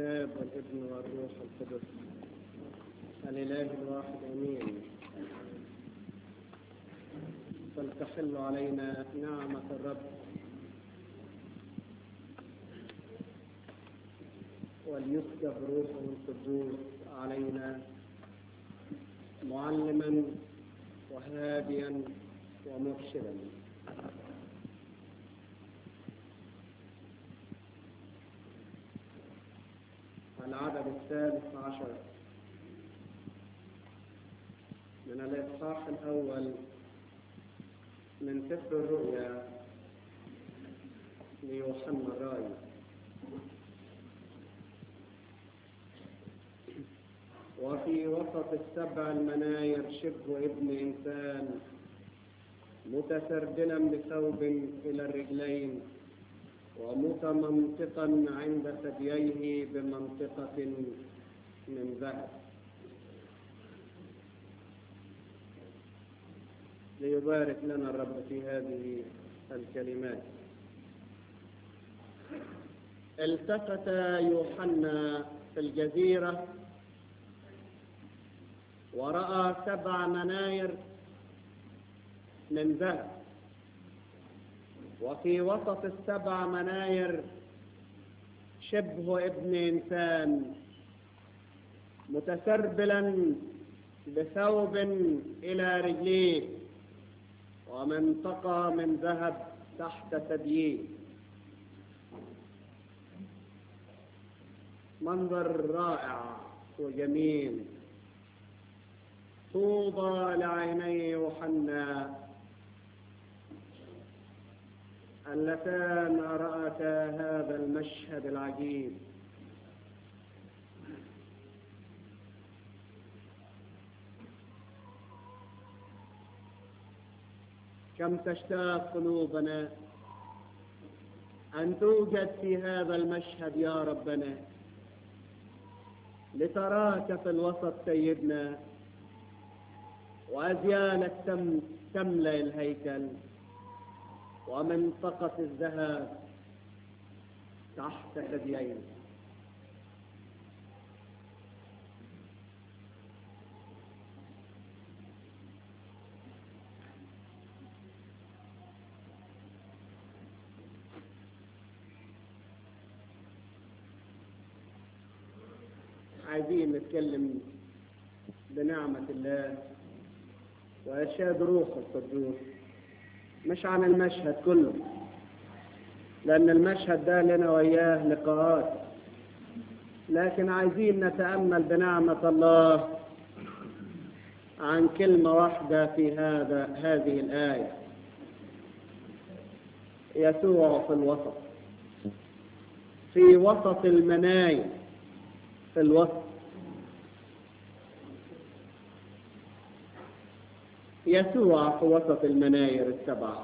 الاب والابن والروح القدس الاله الواحد امين فلتحل علينا نعمه الرب وليسكب روحه القدوس علينا معلما وهاديا ومرشدا العدد الثالث عشر من الإصحاح الأول من سفر الرؤيا ليوحنا الرائي وفي وسط السبع المناير شبه ابن إنسان متسربلا بثوب إلى الرجلين ومتمنطقا عند ثدييه بمنطقة من ذهب ليبارك لنا الرب في هذه الكلمات التفت يوحنا في الجزيرة ورأى سبع مناير من ذهب وفي وسط السبع مناير شبه ابن إنسان متسربلا بثوب إلى رجليه ومنطقة من ذهب تحت ثدييه منظر رائع وجميل طوبى لعيني يوحنا اللتان رأتا هذا المشهد العجيب كم تشتاق قلوبنا أن توجد في هذا المشهد يا ربنا لتراك في الوسط سيدنا وأزيالك تم تملأ الهيكل ومنطقة الذهب تحت ثديين عايزين نتكلم بنعمة الله وإرشاد روح القدوس مش عن المشهد كله لأن المشهد ده لنا وإياه لقاءات لكن عايزين نتأمل بنعمة الله عن كلمة واحدة في هذا هذه الآية يسوع في الوسط في وسط المنايا في الوسط يسوع في وسط المناير السبعة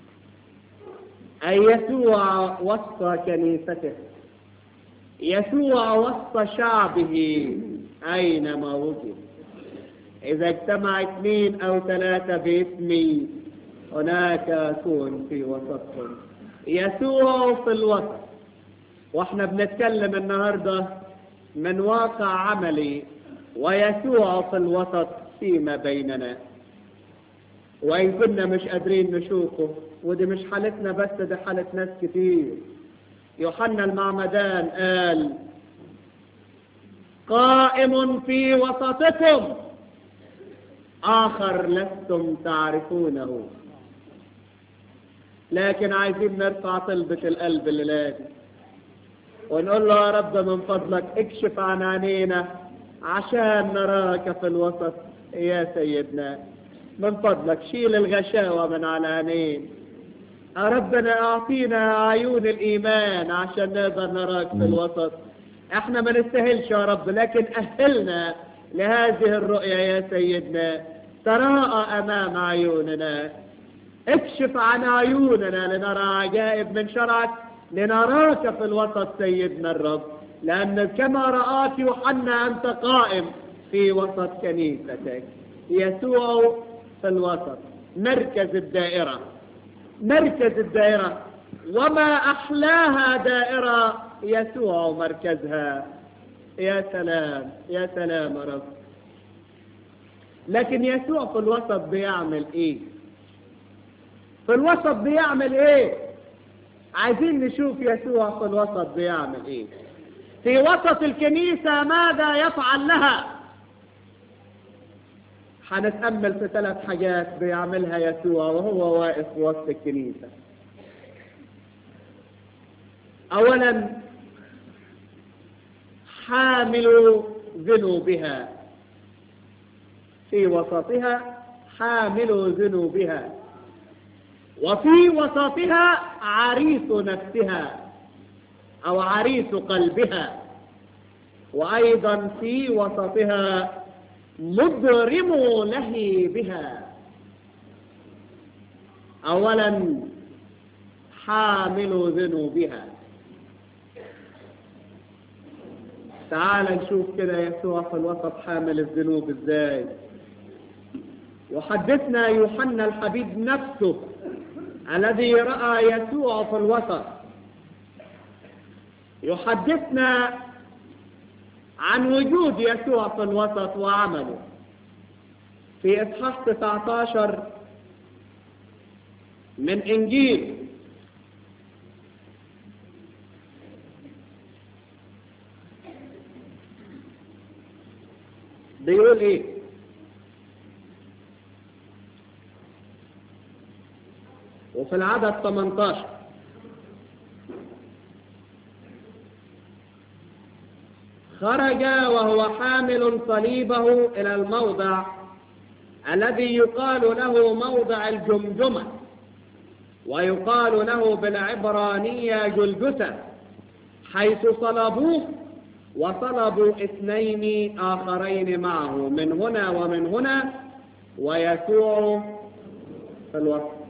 أي يسوع وسط كنيسته يسوع وسط شعبه أينما وجد إذا اجتمع اثنين أو ثلاثة باسمي هناك أكون في وسطهم يسوع في الوسط واحنا بنتكلم النهارده من واقع عملي ويسوع في الوسط فيما بيننا وإن كنا مش قادرين نشوفه ودي مش حالتنا بس دي حالة ناس كتير يوحنا المعمدان قال قائم في وسطكم آخر لستم تعرفونه لكن عايزين نرفع طلبة القلب الليلة ونقول له يا رب من فضلك اكشف عن عينينا عشان نراك في الوسط يا سيدنا من فضلك شيل الغشاوة من على عينين يا ربنا اعطينا عيون الايمان عشان نقدر نراك في الوسط احنا ما نستاهلش يا رب لكن اهلنا لهذه الرؤيا يا سيدنا تراءى امام عيوننا اكشف عن عيوننا لنرى عجائب من شرعك لنراك في الوسط سيدنا الرب لأن كما رآك يوحنا أنت قائم في وسط كنيستك يسوع في الوسط مركز الدائرة مركز الدائرة وما أحلاها دائرة يسوع ومركزها يا سلام يا سلام يا رب لكن يسوع في الوسط بيعمل ايه في الوسط بيعمل ايه عايزين نشوف يسوع في الوسط بيعمل ايه في وسط الكنيسة ماذا يفعل لها هنتأمل في ثلاث حاجات بيعملها يسوع وهو واقف وسط الكنيسة أولا حامل ذنوبها في وسطها حامل ذنوبها وفي وسطها عريس نفسها أو عريس قلبها وأيضا في وسطها مضرم لهيبها أولا حامل ذنوبها تعال نشوف كده يسوع في الوسط حامل الذنوب ازاي يحدثنا يوحنا الحبيب نفسه الذي رأى يسوع في الوسط يحدثنا عن وجود يسوع في الوسط وعمله في إصحاح 19 من إنجيل بيقول إيه وفي العدد 18 خرج وهو حامل صليبه إلى الموضع الذي يقال له موضع الجمجمة ويقال له بالعبرانية جلجثة حيث صلبوه وصلبوا اثنين آخرين معه من هنا ومن هنا ويسوع في الوسط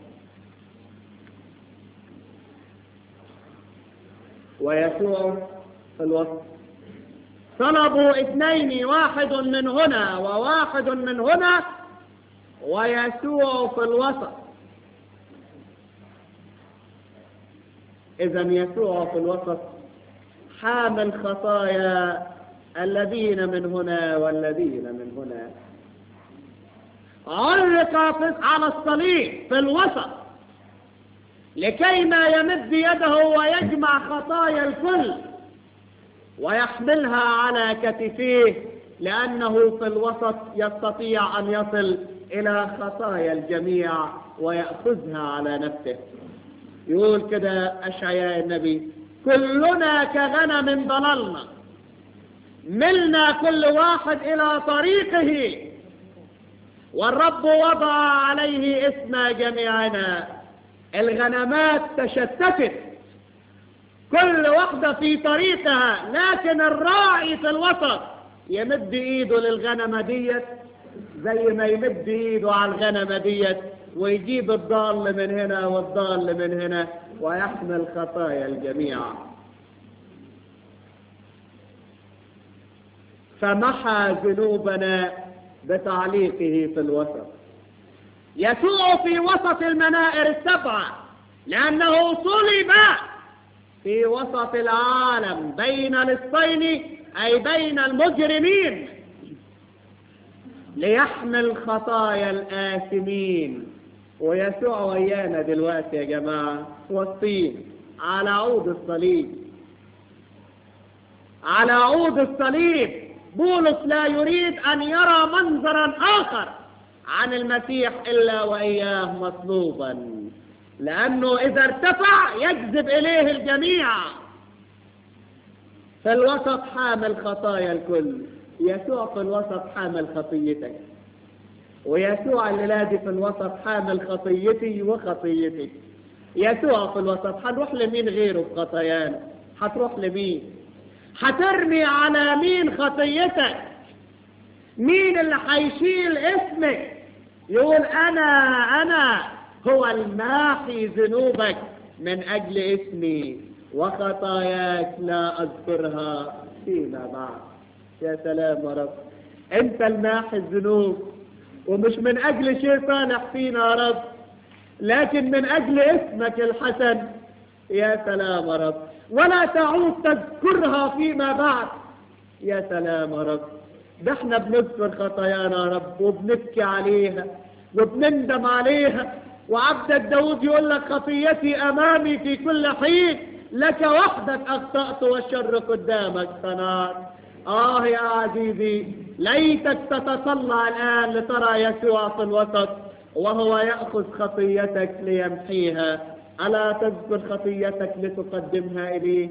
ويسوع في الوسط طلبوا اثنين واحد من هنا وواحد من هنا ويسوع في الوسط إذا يسوع في الوسط حامل خطايا الذين من هنا والذين من هنا علق على الصليب في الوسط لكي ما يمد يده ويجمع خطايا الكل ويحملها على كتفيه لأنه في الوسط يستطيع أن يصل إلى خطايا الجميع ويأخذها على نفسه يقول كده أشعياء النبي كلنا كغنم ضللنا ملنا كل واحد إلى طريقه والرب وضع عليه اسم جميعنا الغنمات تشتتت كل واحدة في طريقها لكن الراعي في الوسط يمد ايده للغنمة ديت زي ما يمد ايده على الغنمة ديت ويجيب الضال من هنا والضال من هنا ويحمل خطايا الجميع فمحى ذنوبنا بتعليقه في الوسط يسوع في وسط المنائر السبعة لأنه صلب في وسط العالم بين لصين أي بين المجرمين ليحمل خطايا الآثمين ويسوع ويانا دلوقتي يا جماعة وسطين على عود الصليب على عود الصليب بولس لا يريد أن يرى منظرا آخر عن المسيح إلا وإياه مطلوبا لأنه إذا ارتفع يجذب إليه الجميع في الوسط حامل خطايا الكل يسوع في الوسط حامل خطيتك ويسوع الليلادي في الوسط حامل خطيتي وخطيتك يسوع في الوسط هنروح لمين غيره في خطايانا هتروح لمين هترمي على مين خطيتك مين اللي هيشيل اسمك يقول انا انا هو الماحي ذنوبك من اجل اسمي وخطاياك لا اذكرها فيما بعد يا سلام يا رب انت الماحي الذنوب ومش من اجل شيء صالح فينا يا رب لكن من اجل اسمك الحسن يا سلام يا رب ولا تعود تذكرها فيما بعد يا سلام يا رب ده احنا بنذكر خطايانا يا رب وبنبكي عليها وبنندم عليها وعبدك داود يقول لك خطيتي امامي في كل حين لك وحدك اخطأت والشر قدامك صنعت اه يا عزيزي ليتك تتطلع الان لترى يسوع في الوسط وهو يأخذ خطيتك ليمحيها ألا تذكر خطيتك لتقدمها إليه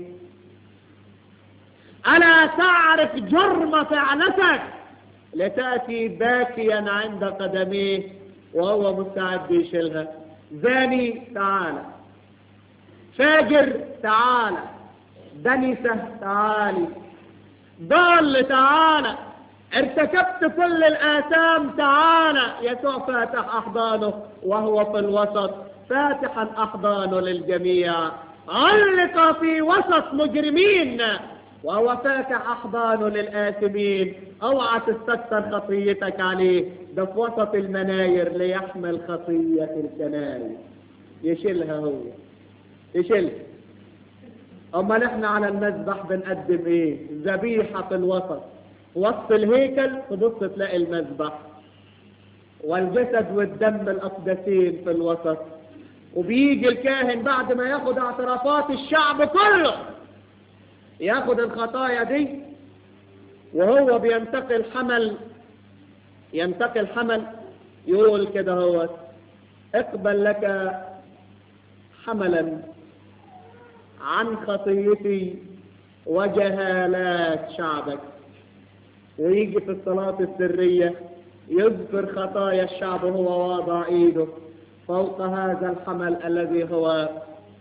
ألا تعرف جرم فعلتك لتأتي باكيا عند قدميه وهو مستعد يشيلها زاني تعالى فاجر تعالى دنسة تعالي ضال تعالى ارتكبت كل الآثام تعالى يسوع فاتح أحضانه وهو في الوسط فاتحا أحضانه للجميع علق في وسط مجرمين وهو فاتح أحضانه للآثمين اوعى تستكثر خطيتك عليه ده في وسط المناير ليحمل خطية الكناير يشيلها هو يشيلها أما نحن على المذبح بنقدم إيه ذبيحة في الوسط وسط الهيكل تبص تلاقي المذبح والجسد والدم الأقدسين في الوسط وبيجي الكاهن بعد ما ياخد اعترافات الشعب كله ياخد الخطايا دي وهو بينتقل حمل ينتقل حمل يقول كده هو اقبل لك حملا عن خطيتي وجهالات شعبك ويجي في الصلاة السرية يذكر خطايا الشعب وهو واضع ايده فوق هذا الحمل الذي هو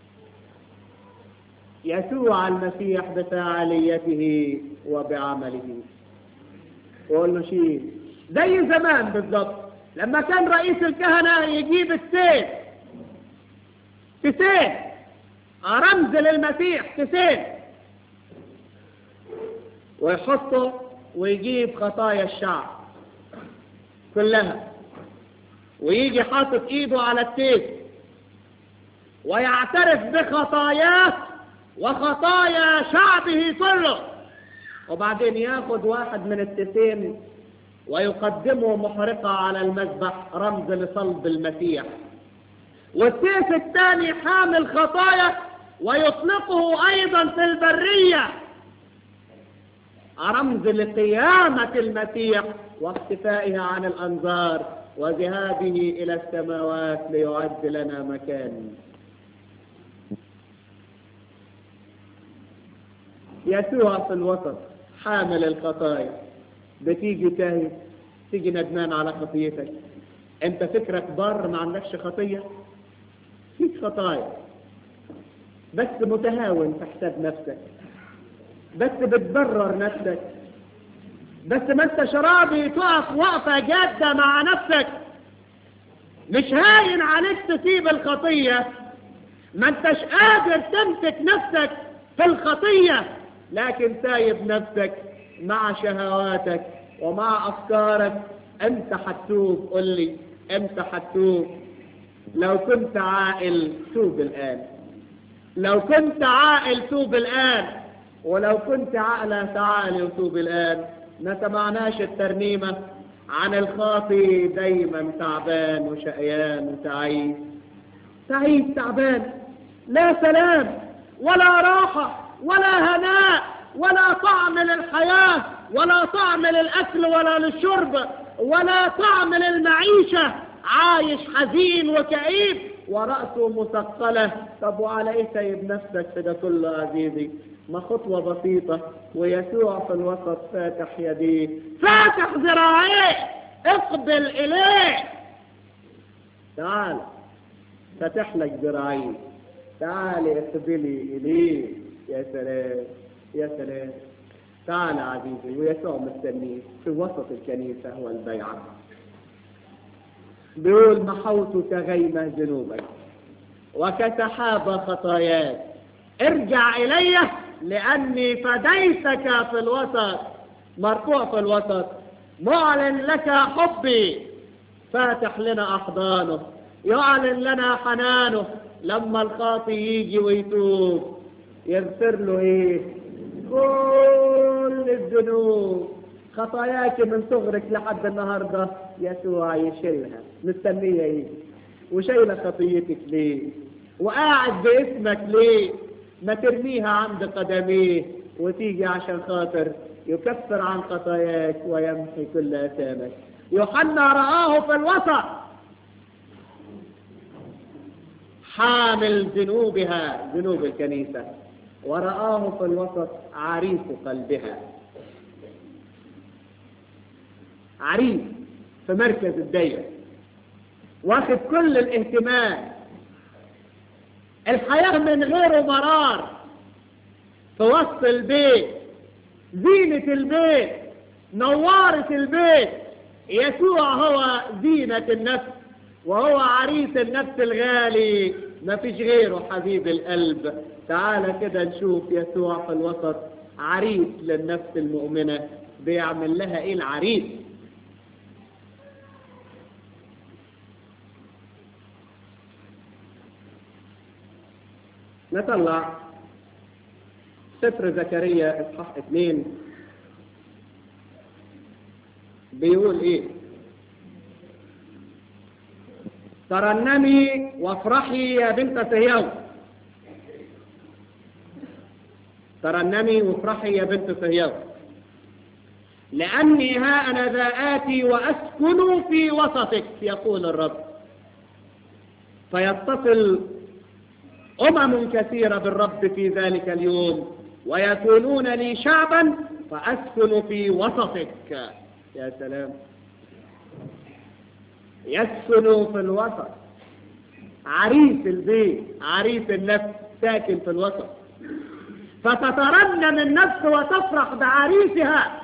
يسوع المسيح بفاعليته وبعمله وقول له شيل زي زمان بالضبط لما كان رئيس الكهنة يجيب السيف في سيف رمز للمسيح في سيف ويحطه ويجيب خطايا الشعب كلها ويجي حاطط ايده على السيف ويعترف بخطاياه وخطايا شعبه كله وبعدين ياخد واحد من السيفين ويقدمه محرقة على المذبح رمز لصلب المسيح والسيف الثاني حامل خطايا ويطلقه ايضا في البرية رمز لقيامة المسيح واختفائها عن الانظار وذهابه الى السماوات ليعد لنا مكان يسوع في الوسط حامل الخطايا بتيجي تاهي تيجي ندمان على خطيتك انت فكرك بار ما عندكش خطية فيك خطايا بس متهاون في حساب نفسك بس بتبرر نفسك بس ما انت شرابي تقف وقفة جادة مع نفسك مش هاين عليك تسيب الخطية ما انتش قادر تمسك نفسك في الخطية لكن سايب نفسك مع شهواتك ومع أفكارك أنت حتوب قل لي أنت حتوب لو كنت عاقل توب الآن لو كنت عاقل توب الآن ولو كنت عاقلة تعالي وتوب الآن ما سمعناش الترنيمة عن الخاطي دايما تعبان وشقيان وتعيس تعيس تعبان لا سلام ولا راحة ولا هناء ولا طعم للحياة ولا طعم للأكل ولا للشرب ولا طعم للمعيشة عايش حزين وكئيب ورأسه مثقلة طب وعلى ايه سايب نفسك في ده كله عزيزي ما خطوة بسيطة ويسوع في الوسط فاتح يديه فاتح ذراعيه اقبل إليه تعال فتح لك ذراعيه تعالي اقبلي إليه يا سلام يا سلام تعال عزيزي ويسوع مستنيك في وسط الكنيسة والبيعة بيقول محوت كغيمة ذنوبك وكسحاب خطاياك ارجع إلي لأني فديتك في الوسط مرفوع في الوسط معلن لك حبي فاتح لنا أحضانه يعلن لنا حنانه لما الخاطي يجي ويتوب يغفر له ايه كل الذنوب خطاياك من صغرك لحد النهارده يسوع يشيلها مستنيه ايه وشايله خطيتك ليه وقاعد باسمك ليه ما ترميها عند قدميه وتيجي عشان خاطر يكفر عن خطاياك ويمحي كل اثامك يوحنا رآه في الوسط حامل ذنوبها ذنوب الكنيسة ورآه في الوسط عريس قلبها عريس في مركز الدايرة واخد كل الاهتمام الحياة من غيره مرار في وسط البيت زينة البيت نوارة البيت يسوع هو زينة النفس وهو عريس النفس الغالي ما فيش غيره حبيب القلب تعالى كده نشوف يسوع في الوسط عريس للنفس المؤمنة بيعمل لها ايه العريس نطلع سفر زكريا اصحاح اثنين بيقول ايه ترنمي وافرحي يا بنت صهيون ترنمي وافرحي يا بنت صهيون لأني ها أنا ذا آتي وأسكن في وسطك يقول الرب فيتصل أمم كثيرة بالرب في ذلك اليوم ويكونون لي شعبا فأسكن في وسطك يا سلام يسكن في الوسط عريس البيت عريس النفس ساكن في الوسط فتترنم النفس وتفرح بعريسها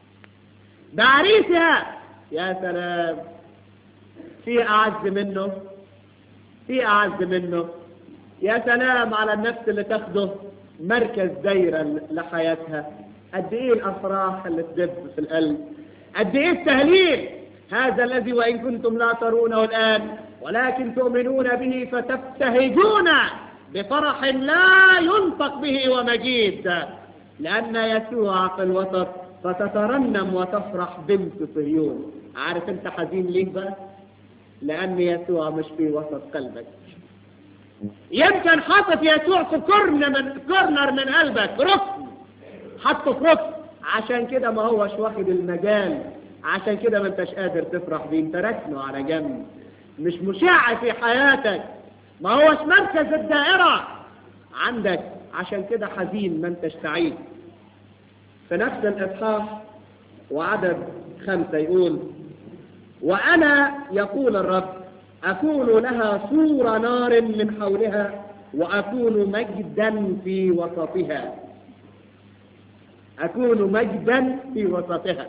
بعريسها يا سلام في أعز منه في أعز منه يا سلام على النفس اللي تاخده مركز دايرة لحياتها قد ايه الافراح اللي تدب في القلب قد ايه التهليل هذا الذي وان كنتم لا ترونه الان ولكن تؤمنون به فتبتهجون بفرح لا ينطق به ومجيد لان يسوع في الوسط فتترنم وتفرح بنت صهيون عارف انت حزين ليه بقى لان يسوع مش في وسط قلبك يمكن حاطط يسوع في كورن من كورنر من قلبك ركن حطه في ركن عشان كده ما هوش واخد المجال عشان كده ما انتش قادر تفرح بيه انت ركنه على جنب مش مشع في حياتك ما هوش مركز الدائرة عندك عشان كده حزين ما انتش سعيد في نفس الإصحاح وعدد خمسة يقول وأنا يقول الرب أكون لها سور نار من حولها وأكون مجدا في وسطها أكون مجدا في وسطها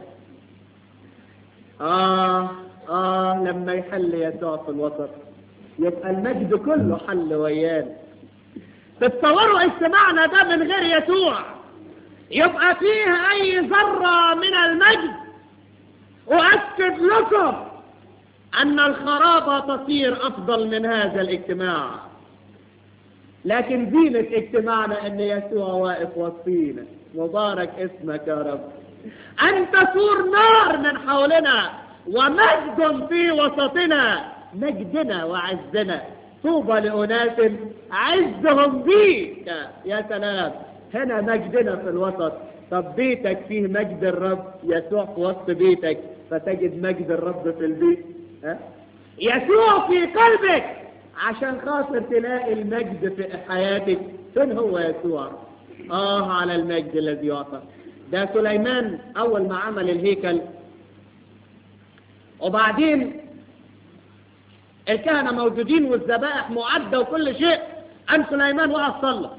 آه آه لما يحل يسوع في الوسط يبقى المجد كله حل ويانا تتصوروا اجتماعنا ده من غير يسوع يبقى فيه أي ذرة من المجد أؤكد لكم أن الخرابة تصير أفضل من هذا الاجتماع لكن زينة اجتماعنا أن يسوع واقف وسطينا مبارك اسمك يا رب أنت سور نار من حولنا ومجد في وسطنا مجدنا وعزنا طوبى لأناس عزهم بيك يا سلام هنا مجدنا في الوسط طب بيتك فيه مجد الرب يسوع في وسط بيتك فتجد مجد الرب في البيت ها؟ يسوع في قلبك عشان خاطر تلاقي المجد في حياتك فين هو يسوع اه على المجد الذي يعطى ده سليمان اول ما عمل الهيكل وبعدين الكهنه موجودين والذبائح معده وكل شيء قام سليمان وقف صلى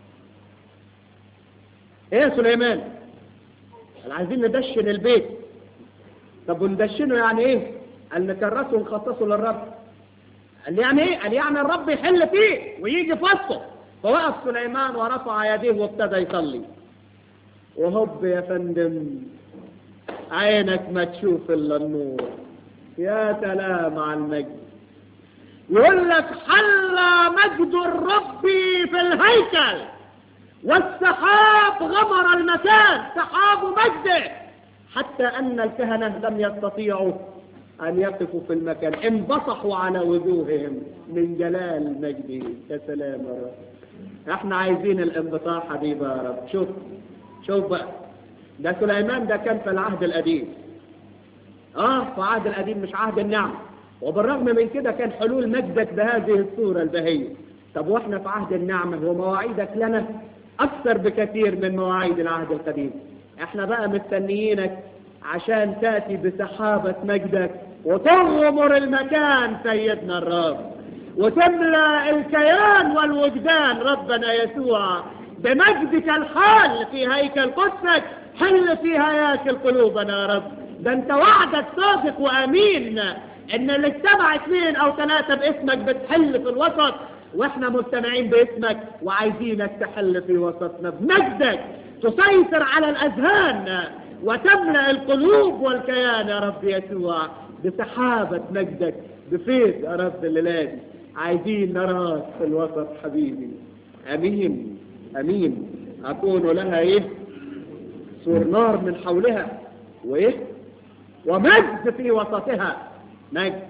ايه يا سليمان قال عايزين ندشن البيت طب وندشنه يعني ايه قال نكرسه ونخصصه للرب قال يعني ايه قال يعني الرب يحل فيه ويجي في وسطه فوقف سليمان ورفع يديه وابتدى يصلي وهب يا فندم عينك ما تشوف الا النور يا سلام على المجد يقول لك حل مجد الرب في الهيكل والسحاب غمر المكان سحاب مجده حتى أن الكهنة لم يستطيعوا أن يقفوا في المكان انبطحوا على وجوههم من جلال مجده يا سلام يا رب احنا عايزين الانبطاح حبيبي يا رب شوف شوف بقى ده سليمان ده كان في العهد القديم اه في العهد القديم مش عهد النعم وبالرغم من كده كان حلول مجدك بهذه الصورة البهية طب واحنا في عهد النعمة ومواعيدك لنا أكثر بكثير من مواعيد العهد القديم احنا بقى مستنيينك عشان تأتي بسحابة مجدك وتغمر المكان سيدنا الرب وتملأ الكيان والوجدان ربنا يسوع بمجدك الحال في هيكل قدسك حل في هياكل قلوبنا يا رب ده انت وعدك صادق وامين ان اللي اجتمع اثنين او ثلاثة باسمك بتحل في الوسط واحنا مجتمعين باسمك وعايزينك تحل في وسطنا بمجدك تسيطر على الاذهان وتملأ القلوب والكيان يا رب يسوع بسحابة مجدك بفيض يا رب الليلة دي عايزين نراك في الوسط حبيبي امين امين اكون لها ايه سور نار من حولها وايه ومجد في وسطها مجد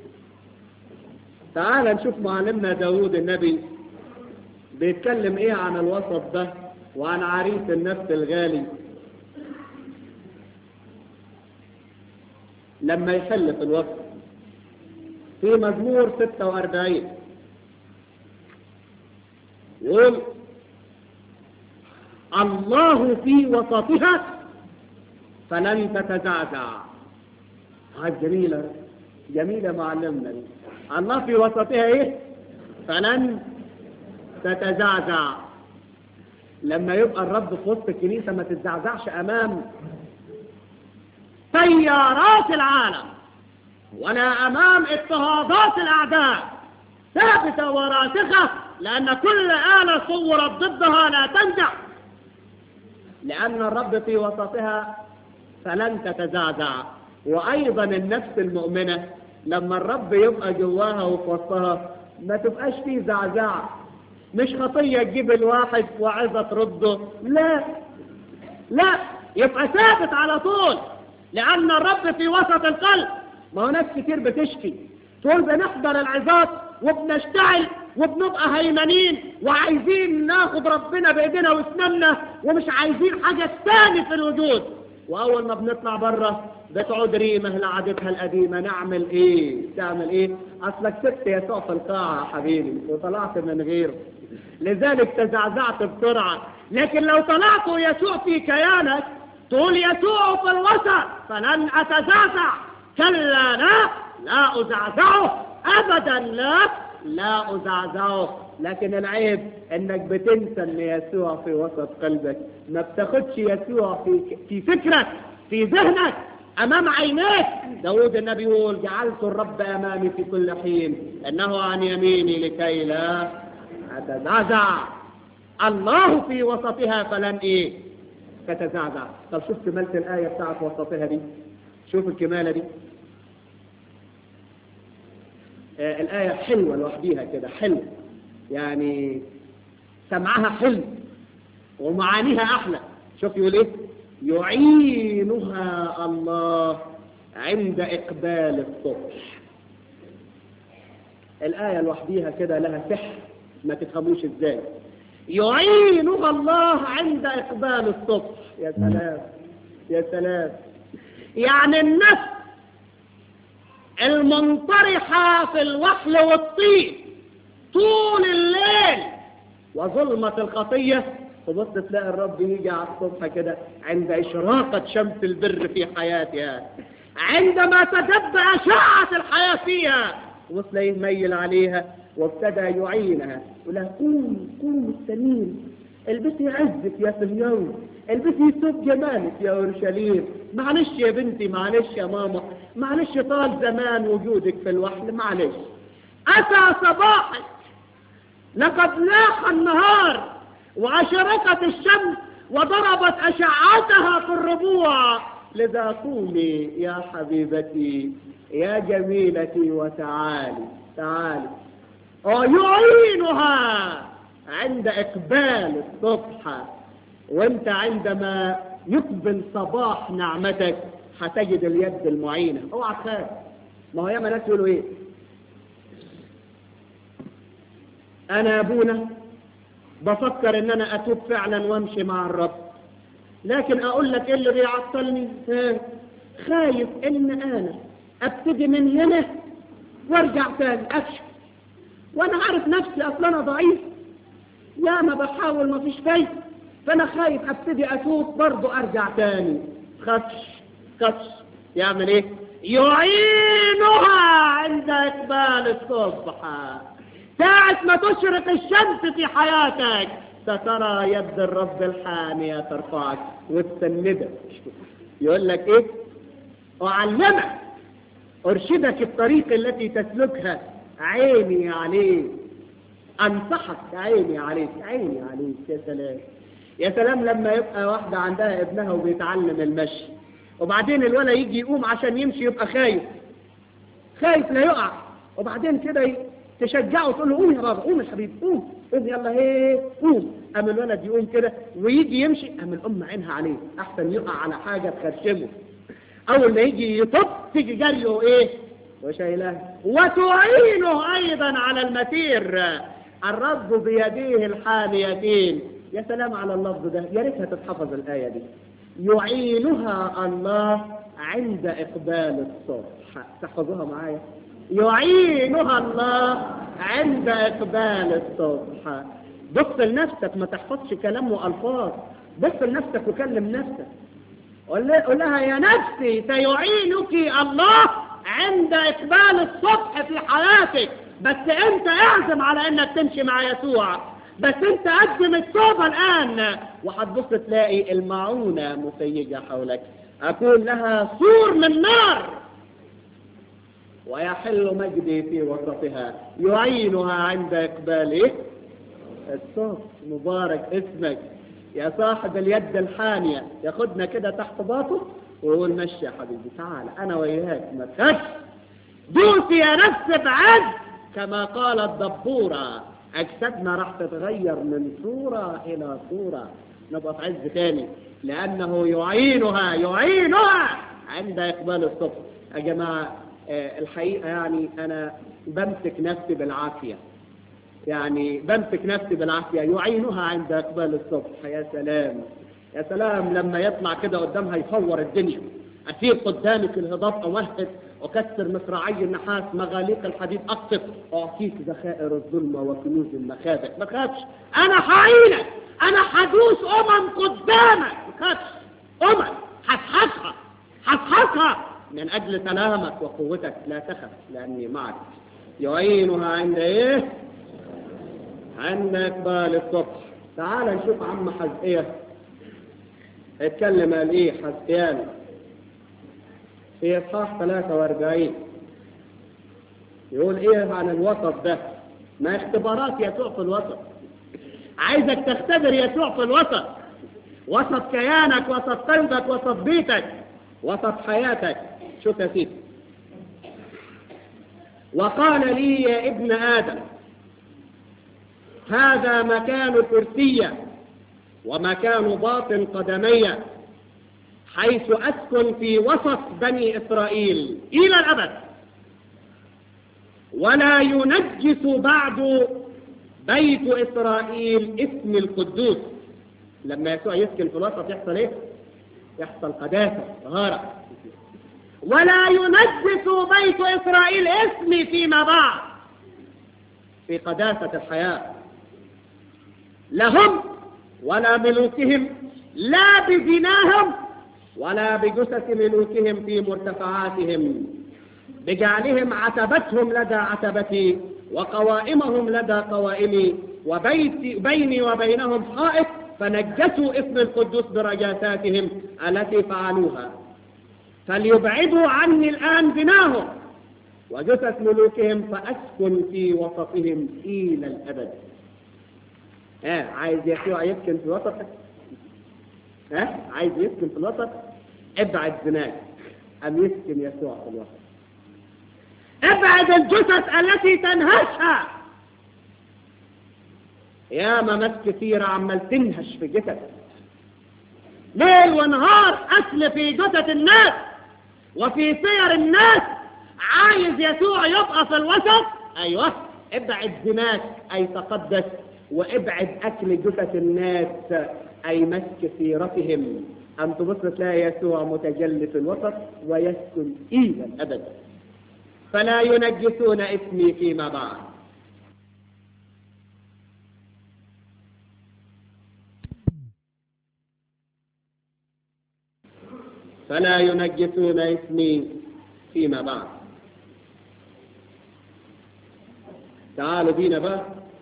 تعال نشوف معلمنا داود النبي بيتكلم ايه عن الوسط ده وعن عريس النفس الغالي لما يحل في الوسط في مزمور 46 يقول الله في وسطها فلن تتزعزع هاي جميلة جميلة معلمنا دي الله في وسطها ايه فلن تتزعزع لما يبقى الرب في وسط الكنيسة ما تتزعزعش امام تيارات العالم ولا امام اضطهادات الاعداء ثابتة وراسخة لان كل آلة صورت ضدها لا تنجح لان الرب في وسطها فلن تتزعزع وايضا النفس المؤمنة لما الرب يبقى جواها وفي وسطها ما تبقاش فيه زعزع مش خطية تجيب الواحد وعايزة ترده لا لا يبقى ثابت على طول لأن الرب في وسط القلب ما هو ناس كتير بتشكي تقول بنحضر العظات وبنشتعل وبنبقى هيمنين وعايزين ناخد ربنا بايدينا واسناننا ومش عايزين حاجة تاني في الوجود واول ما بنطلع بره بتعود ريمه لعادتها القديمه نعمل ايه تعمل ايه اصلك سبت يسوع في القاعه يا حبيبي وطلعت من غيره لذلك تزعزعت بسرعه لكن لو طلعت يسوع في كيانك تقول يسوع في الوسط فلن اتزعزع كلا لا لا ازعزعه ابدا لا لا ازعزعه لكن العيب انك بتنسى ان يسوع في وسط قلبك ما بتاخدش يسوع في في فكرك في ذهنك امام عينيك داود النبي يقول جعلت الرب امامي في كل حين انه عن يميني لكي لا اتزعزع الله في وسطها فلن ايه تتزعزع طب شوف كمالة الآية بتاعت وسطها دي شوف الكمالة دي آه الآية حلوة لوحديها كده حلوة يعني سمعها حلو ومعانيها أحلى شوف يقول إيه يعينها الله عند إقبال الصبح الآية لوحديها كده لها سحر ما تفهموش إزاي يعينها الله عند إقبال الصبح يا سلام يا سلام يعني النفس المنطرحة في الوحل والطين طول الليل وظلمة الخطية تبص تلاقي الرب يجي على الصبح كده عند إشراقة شمس البر في حياتها عندما تدب أشعة الحياة فيها وتلاقيه يميل عليها وابتدى يعينها يقول لها قوم قوم السمين البسي عزك يا صهيون البسي ثوب جمالك يا اورشليم معلش يا بنتي معلش يا ماما معلش طال زمان وجودك في الوحل معلش اتى صباحك لقد لاح النهار واشرقت الشمس وضربت اشعتها في الربوع لذا قومي يا حبيبتي يا جميلتي وتعالي تعالي ويعينها عند إقبال الصبح وانت عندما يقبل صباح نعمتك هتجد اليد المعينة اوعى تخاف ما هو ياما ناس يقولوا ايه انا يا ابونا بفكر ان انا اتوب فعلا وامشي مع الرب لكن اقول لك ايه اللي بيعطلني ها خايف ان انا ابتدي من هنا وارجع تاني افشل وانا عارف نفسي اصلا انا ضعيف يا ما بحاول ما فيش فايده فانا خايف ابتدي اتوب برضه ارجع تاني خدش خدش يعمل ايه يعينها عند اقبال الصبح ساعة ما تشرق الشمس في حياتك سترى يد الرب الحامية ترفعك وتسندك يقول لك ايه اعلمك ارشدك الطريق التي تسلكها عيني عليك انصحك عيني عليك عيني عليك يا سلام يا سلام لما يبقى واحدة عندها ابنها وبيتعلم المشي وبعدين الولد يجي يقوم عشان يمشي يبقى خايف خايف لا يقع وبعدين كده تشجعه تقول له قوم يا بابا قوم يا حبيبي قوم قوم يلا هي قوم قام الولد يقوم كده ويجي يمشي قام الام عينها عليه احسن يقع على حاجه تخرشمه اول ما يجي يطب تيجي جريه ايه وشايلاه وتعينه ايضا على المسير الرب بيديه الحاميتين يا سلام على اللفظ ده يا ريتها تتحفظ الايه دي يعينها الله عند اقبال الصبح تحفظوها معايا يعينها الله عند اقبال الصبح بص لنفسك ما تحفظش كلام والفاظ بص لنفسك وكلم نفسك قول لها يا نفسي سيعينك الله عند اقبال الصبح في حياتك بس انت اعزم على انك تمشي مع يسوع بس انت قدم التوبه الان وهتبص تلاقي المعونه مفيجه حولك اكون لها سور من نار ويحل مجدي في وسطها يعينها عند اقباله الصوت مبارك اسمك يا صاحب اليد الحانية ياخدنا كده تحت باطه ويقول مشي يا حبيبي تعال انا وياك ما تخافش دوسي يا نفس بعد كما قالت دبورة اجسادنا راح تتغير من صورة الى صورة نبقى في عز تاني لانه يعينها يعينها عند اقبال الصبح يا جماعة الحقيقة يعني أنا بمسك نفسي بالعافية يعني بمسك نفسي بالعافية يعينها عند إقبال الصبح يا سلام يا سلام لما يطلع كده قدامها يفور الدنيا أسير قدامك الهضاب أوهد أكسر مصراعي النحاس مغاليق الحديد أقصف أعطيك ذخائر الظلمة وكنوز المخابئ ما تخافش أنا هعينك أنا هدوس أمم قدامك ما تخافش أمم هسحقها هسحقها من أجل سلامك وقوتك لا تخف لأني معك يعينها عند إيه؟ عند إقبال الصبح تعال نشوف عم حزقية اتكلم قال إيه حزقيان في إصحاح 43 يقول إيه عن الوسط ده ما اختبارات يسوع في الوسط عايزك تختبر يسوع في الوسط وسط كيانك وسط قلبك وسط بيتك وسط حياتك شوف يا سيدي وقال لي يا ابن آدم هذا مكان كرسية ومكان باطن قدمي حيث أسكن في وسط بني إسرائيل إلى الأبد ولا ينجس بعد بيت إسرائيل اسم القدوس لما يسوع يسكن في الوسط يحصل إيه؟ يحصل قداسة طهارة ولا ينجس بيت إسرائيل اسمي فيما بعد في قداسة الحياة لهم ولا ملوكهم لا بزناهم ولا بجثث ملوكهم في مرتفعاتهم بجعلهم عتبتهم لدى عتبتي وقوائمهم لدى قوائمي وبيت بيني وبينهم حائط فنجسوا اسم القدوس برجاساتهم التي فعلوها فليبعدوا عني الآن بناهم وجثث ملوكهم فأسكن في وسطهم إلى الأبد ها آه عايز يسوع يسكن في وسطك ها آه عايز يسكن في الوسط ابعد زناك أم يسكن يسوع في الوسط ابعد الجثث التي تنهشها يا ناس كثيرة عمال تنهش في جثث ليل ونهار أكل في جثث الناس وفي سير الناس عايز يسوع يبقى في الوسط أيوه ابعد زناك أي تقدس وابعد أكل جثث الناس أي مسك سيرتهم أن تبص تلاقي يسوع متجلي في الوسط ويسكن إلى الأبد فلا ينجسون اسمي فيما بعد فلا ينجسون اسمي فيما بعد تعالوا بينا بقى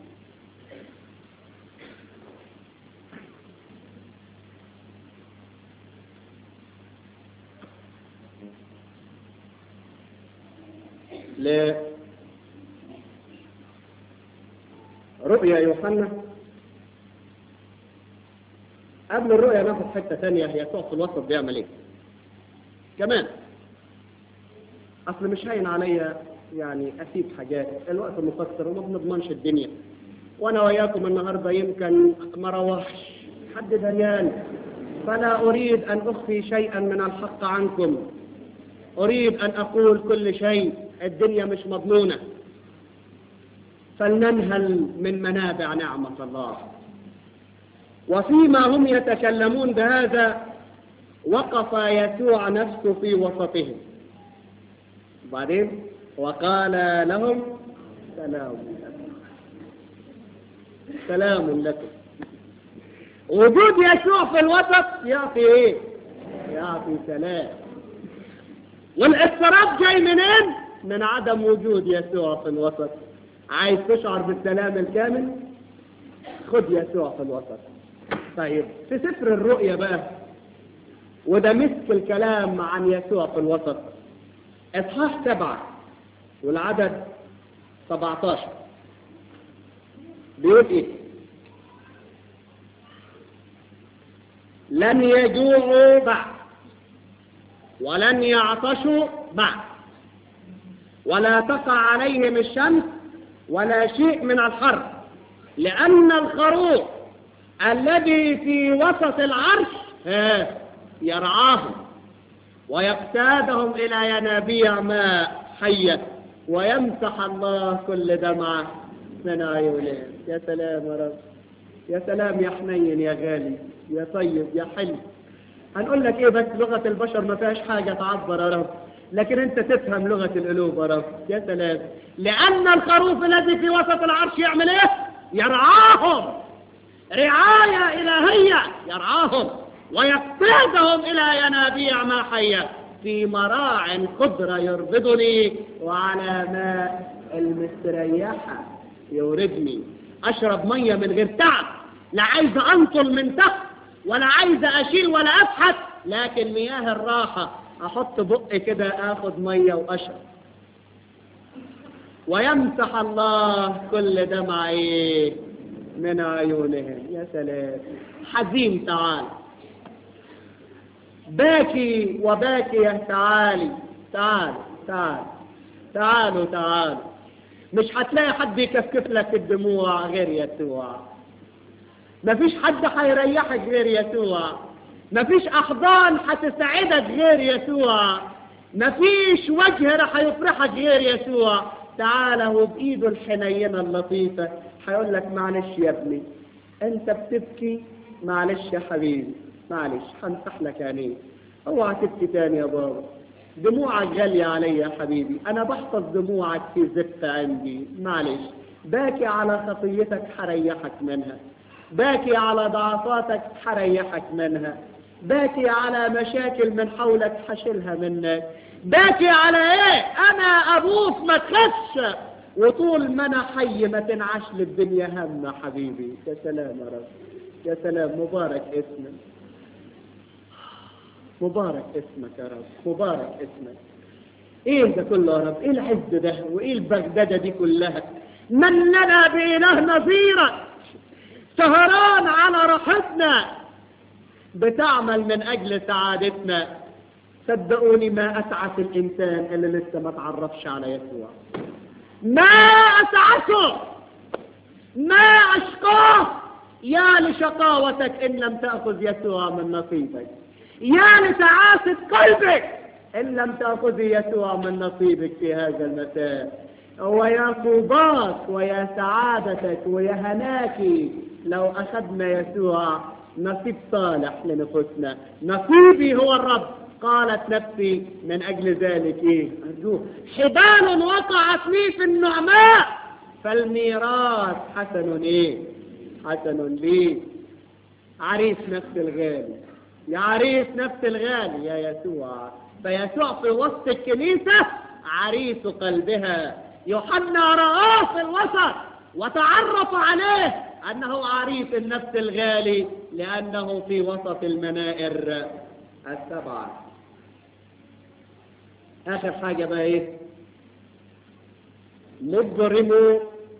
لرؤيا يوحنا قبل الرؤيا ناخد حته ثانيه يسوع في الوسط بيعمل ايه كمان اصل مش هين عليا يعني اسيب حاجات الوقت مقصر وما بنضمنش الدنيا وانا وياكم النهارده يمكن ما روحش حد دريان فلا اريد ان اخفي شيئا من الحق عنكم اريد ان اقول كل شيء الدنيا مش مضمونه فلننهل من منابع نعمه الله وفيما هم يتكلمون بهذا وقف يسوع نفسه في وسطهم بعدين وقال لهم سلام لكم سلام لكم وجود يسوع في الوسط يعطي ايه يعطي سلام والاضطراب جاي منين من عدم وجود يسوع في الوسط عايز تشعر بالسلام الكامل خد يسوع في الوسط طيب في سفر الرؤيا بقى وده مسك الكلام عن يسوع في الوسط اصحاح سبعة والعدد 17 بيقول ايه لن يجوعوا بعد ولن يعطشوا بعد ولا تقع عليهم الشمس ولا شيء من الحر لأن الخروف الذي في وسط العرش يرعاهم ويقتادهم إلى ينابيع ماء حية ويمسح الله كل دمعة من عيونهم يا سلام يا رب يا سلام يا حنين يا غالي يا طيب يا حلو هنقول لك ايه بس لغة البشر ما فيهاش حاجة تعبر يا رب لكن انت تفهم لغة القلوب يا رب يا سلام لأن الخروف الذي في وسط العرش يعمل ايه يرعاهم رعاية إلهية يرعاهم ويقتادهم إلى ينابيع ما حية في مراع خضرة يربضني وعلى ماء المستريحة يوردني أشرب مية من غير تعب لا عايز أنطل من تحت ولا عايز أشيل ولا أبحث لكن مياه الراحة أحط بقي كده آخد مية وأشرب ويمسح الله كل دمع إيه من عيونهم يا سلام حزين تعال باكي وباكية تعالي تعال تعال تعالوا تعالوا مش هتلاقي حد يكفكف لك الدموع غير يسوع مفيش حد هيريحك غير يسوع مفيش احضان هتسعدك غير يسوع مفيش وجه رح يفرحك غير يسوع تعالى وبايده الحنينه اللطيفه هيقول لك معلش يا ابني انت بتبكي معلش يا حبيبي معلش هنفتح لك عينيك اوعى تبكي تاني يا بابا دموعك غالية علي يا حبيبي أنا بحفظ دموعك في زفة عندي معلش باكي على خطيتك حريحك منها باكي على ضعفاتك حريحك منها باكي على مشاكل من حولك حشلها منك باكي على ايه انا ابوك ما تخش وطول ما انا حي ما تنعش للدنيا هم حبيبي يا سلام يا رب يا سلام مبارك اسمك مبارك اسمك يا رب مبارك اسمك ايه ده كله يا رب ايه العز ده وايه البغدادة دي كلها من لنا بإله نظيرك سهران على راحتنا بتعمل من أجل سعادتنا صدقوني ما أسعف الإنسان اللي لسه ما تعرفش على يسوع ما أسعفه ما أشقاه يا لشقاوتك إن لم تأخذ يسوع من نصيبك يا لتعاسة قلبك إن لم تأخذ يسوع من نصيبك في هذا المساء ويا طوباك ويا سعادتك ويا هناك لو أخذنا يسوع نصيب صالح لنفوسنا نصيبي هو الرب قالت نفسي من أجل ذلك إيه أرجوه حبال وقعت لي في النعماء فالميراث حسن إيه حسن لي عريس نفس الغالي يا عريس نفس الغالي يا يسوع فيسوع في وسط الكنيسة عريس قلبها يوحنا رآه في الوسط وتعرف عليه أنه عريس النفس الغالي لأنه في وسط المنائر السبعة آخر حاجة بقى إيه مجرم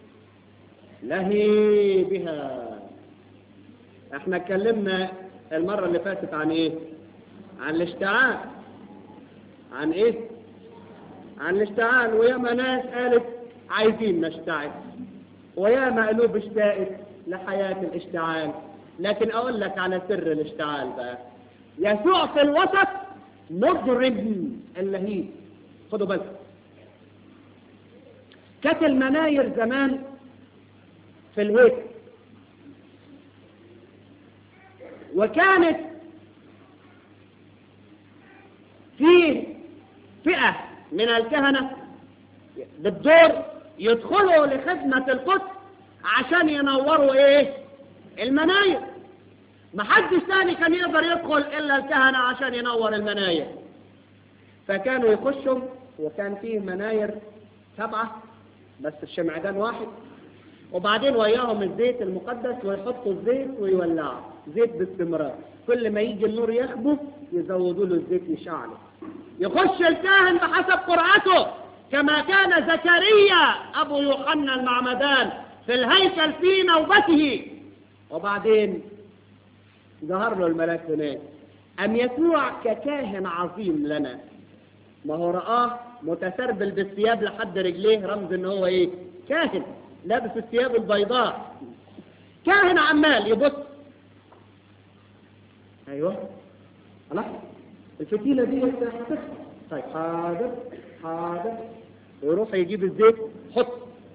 لهي بها احنا اتكلمنا المرة اللي فاتت عن ايه عن الاشتعال عن ايه عن الاشتعال وياما ناس قالت عايزين نشتعل وياما قلوب اشتاقت لحياة الاشتعال لكن اقول لك على سر الاشتعال بقى يسوع في الوسط مجرم اللهيب خدوا بالكم كانت المناير زمان في الهيكل وكانت في فئة من الكهنة بالدور يدخلوا لخدمة القدس عشان ينوروا ايه المناير محدش تاني كان يقدر يدخل الا الكهنة عشان ينور المناير فكانوا يخشوا وكان فيه مناير سبعة بس الشمعدان واحد وبعدين وياهم الزيت المقدس ويحطوا الزيت ويولعوا زيت باستمرار كل ما يجي النور يخبو يزودوا له الزيت يشعله يخش الكاهن بحسب قرعته كما كان زكريا ابو يوحنا المعمدان في الهيكل في نوبته وبعدين ظهر له الملاك هناك أم يسوع ككاهن عظيم لنا ما هو رآه متسربل بالثياب لحد رجليه رمز ان هو ايه كاهن لابس الثياب البيضاء كاهن عمال يبص ايوه خلاص الفتيله دي هتخسر طيب حاضر حاضر ويروح يجيب الزيت حط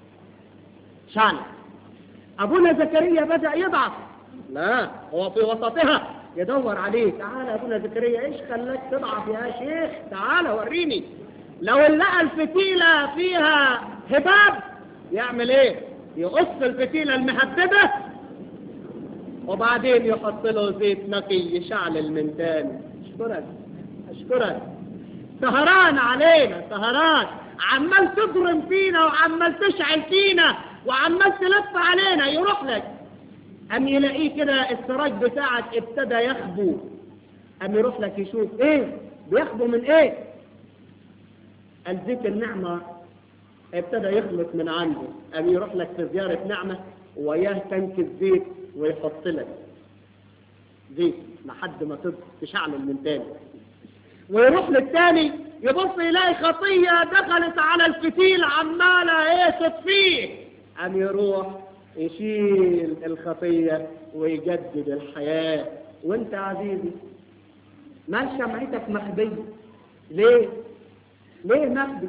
شعل ابونا زكريا بدا يضعف لا هو في وسطها يدور عليه تعال يا ابونا زكريا ايش خلاك تضعف يا شيخ تعال وريني لو لقى الفتيله فيها هباب يعمل ايه يقص الفتيله المهببه وبعدين يحط له زيت نقي يشعل من تاني اشكرك اشكرك سهران علينا سهران عمال تضرم فينا وعمال تشعل فينا وعمال تلف علينا يروح لك أم يلاقيه كده السراج بتاعك ابتدى يخبو أم يروح لك يشوف إيه بيخبو من إيه الزيت النعمة ابتدى يخلص من عنده أم يروح لك في زيارة نعمة وياه تنك الزيت ويحط لك زيت لحد ما تشعل من تاني ويروح للتاني يبص يلاقي خطية دخلت على الفتيل عمالة ايه تطفيه أم يروح يشيل الخطية ويجدد الحياة وانت عزيزي مال شمعتك مخبية ليه ليه مخبي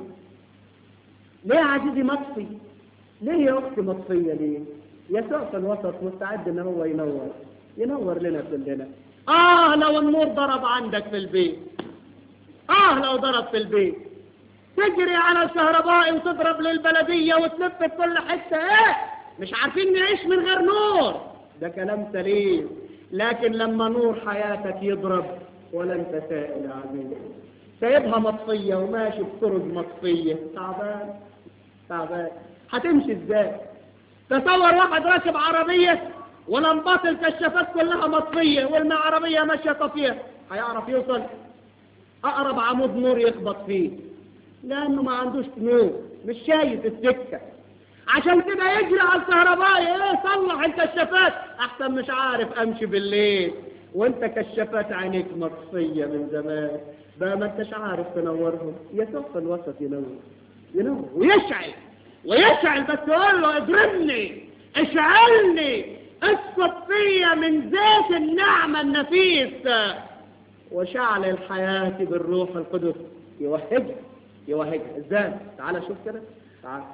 ليه عزيزي مطفي ليه يا اختي مطفية ليه يسوع في الوسط مستعد ان هو ينور ينور لنا كلنا اه لو النور ضرب عندك في البيت اه لو ضرب في البيت تجري على الكهربائي وتضرب للبلدية وتلف في كل حتة ايه مش عارفين نعيش من غير نور ده كلام سليم لكن لما نور حياتك يضرب ولا انت سائل يا عزيزي سايبها مطفية وماشي بطرق مطفية تعبان تعبان هتمشي ازاي تصور واحد راكب عربية ولمبات الكشافات كلها مطفية والعربية ماشية طفية هيعرف يوصل أقرب عمود نور يخبط فيه لأنه ما عندوش نور مش شايف السكة عشان كده يجري على الكهربائي ايه صلح الكشافات احسن مش عارف امشي بالليل وانت كشافات عينيك مطفية من زمان بقى ما انتش عارف تنورهم يسوع في الوسط ينور ينور ويشعل ويشعل بس تقول له اضربني اشعلني اسقط فيا من زيت النعمة النفيس وشعل الحياة بالروح القدس يوهجها يوهجها ازاي تعال شوف كده تعال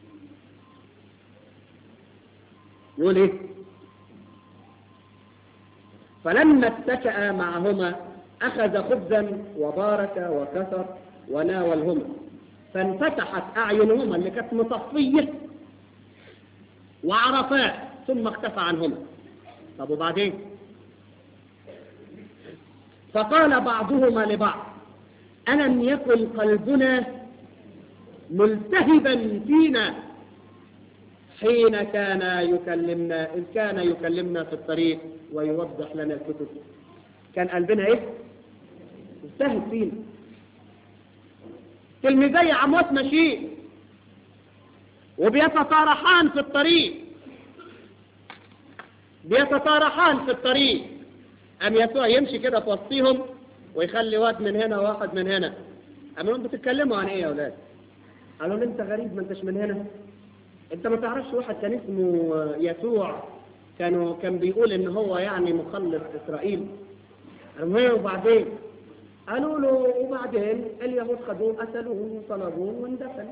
يقول ايه فلما اتكأ معهما أخذ خبزا وبارك وكسر وناولهما فانفتحت أعينهما اللي كانت مصفية وعرفات ثم اختفى عنهما طب وبعدين فقال بعضهما لبعض ألم يكن قلبنا ملتهبا فينا حين كان يكلمنا إذ كان يكلمنا في الطريق ويوضح لنا الكتب كان قلبنا ايه ملتهب فينا تلميذي عموس ماشيين وبيتطارحان في الطريق بيتطارحان في الطريق أم يسوع يمشي كده في وسطيهم ويخلي واد من هنا وواحد من هنا أم يقولون بتتكلموا عن إيه يا أولاد قالوا له أنت غريب ما أنتش من هنا أنت ما تعرفش واحد كان اسمه يسوع كانوا كان بيقول إن هو يعني مخلص إسرائيل قالوا ايه وبعدين قالوا له وبعدين اليهود خدوه قتلوه وصلبوه واندفن